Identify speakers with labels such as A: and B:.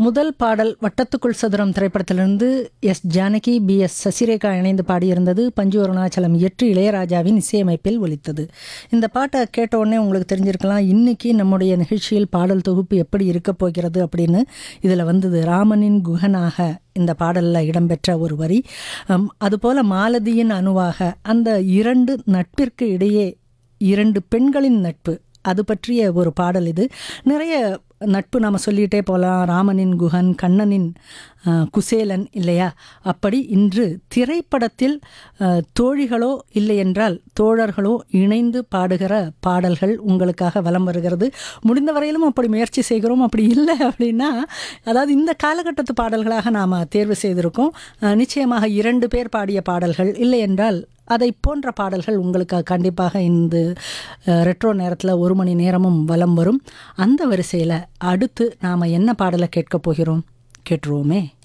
A: முதல் பாடல் வட்டத்துக்குள் சதுரம் திரைப்படத்திலிருந்து S Janaki P S Sasirekha இணைந்து பாடியிருந்தது பஞ்சு அருணாச்சலம் இயற்றி இளையராஜாவின் இசையமைப்பில் ஒலித்தது இந்த பாட்டை கேட்ட உடனே உங்களுக்கு தெரிஞ்சிருக்கலாம் இன்னைக்கு நம்முடைய நிகழ்ச்சியில் பாடல் தொகுப்பு எப்படி இருக்க போகிறது அப்படின்னு இதில் வந்தது ராமனின் குகனாக இந்த பாடலில் இடம்பெற்ற ஒரு வரி அம், அதுபோல மாலதியின் அணுவாக அந்த இரண்டு நட்பிற்கு இடையே இரண்டு பெண்களின் நட்பு அது பற்றிய ஒரு பாடல் இது நிறைய நட்பு நாம் சொல்லிகிட்டே போகலாம் ராமனின் குகன் கண்ணனின் அஹ், குசேலன் இல்லையா அப்படி இன்று திரைப்படத்தில் அஹ், தோழிகளோ இல்லை என்றால் தோழர்களோ இணைந்து பாடுகிற பாடல்கள் உங்களுக்காக வலம் வருகிறது முடிந்த வரையிலும் அப்படி முயற்சி செய்கிறோம் அப்படி இல்லை அப்படின்னா அதாவது இந்த காலகட்டத்து பாடல்களாக நாம் தேர்வு செய்திருக்கோம் அஹ், நிச்சயமாக இரண்டு பேர் பாடிய பாடல்கள் இல்லை என்றால் அதை போன்ற பாடல்கள் உங்களுக்கு கண்டிப்பாக இந்த அஹ், ரெட்ரோ நேரத்தில் ஒரு மணி நேரமும் வலம் வரும் அந்த வரிசையில் அடுத்து நாம் என்ன பாடலை கேட்கப் போகிறோம் கேட்டுருவோமே